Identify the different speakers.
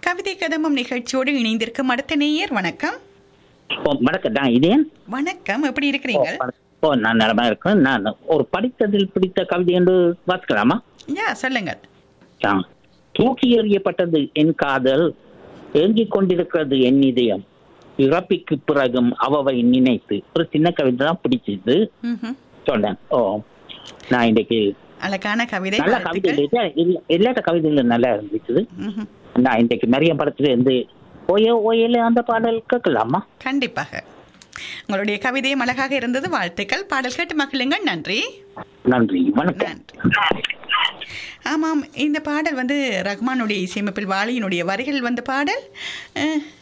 Speaker 1: கவிதை கதம்பம் நிகழ்ச்சியோடு இணைந்திருக்கும் அடுத்த நேயர் வணக்கம்
Speaker 2: ஓ வணக்கம் நான் இதேன்
Speaker 1: வணக்கம் எப்படி
Speaker 2: ஓ,
Speaker 1: இருக்கிறீங்க
Speaker 2: வணக்கம். ஓ நான் நலமா இருக்கேன் நான் ஒரு படித்ததில் பிடித்த கவிதை என்று வாசிக்கலாமா
Speaker 1: யா சொல்லுங்கள்
Speaker 2: ஆ. தூக்கி எறியப்பட்டது என் காதல் ஏங்கிக் கொண்டிருக்கிறது என் இதயம் இறப்பிக்கு பிறகும் அவவை நினைத்து ஒரு சின்ன கவிதை தான் பிடிச்சது
Speaker 1: ம்ஹும்.
Speaker 2: சொன்னேன் ஓ நான் இன்னைக்கு
Speaker 1: அழகான கவிதை
Speaker 2: நல்ல கவிதை
Speaker 1: வாழ்த்துக்கள்.
Speaker 2: இல்லையா? இல்ல- எல்லா கவிதைகளும் நல்லா இருந்துச்சு
Speaker 1: ம்ஹும்.
Speaker 2: நான் இன்னைக்கு மரியம் படத்துல இருந்து ஓய ஓயல அந்த பாடல் கேட்கலாமா
Speaker 1: கண்டிப்பாக உங்களுடைய கவிதையும் அழகாக இருந்தது வாழ்த்துக்கள் பாடல் கேட்டு மகிழுங்கள் நன்றி
Speaker 2: நன்றி வணக்கம்
Speaker 1: நன்றி ஆமாம் இந்த பாடல் வந்து ரஹ்மானுடைய இசையமைப்பில் வாலியினுடைய வரிகள் வந்த பாடல் அஹ்,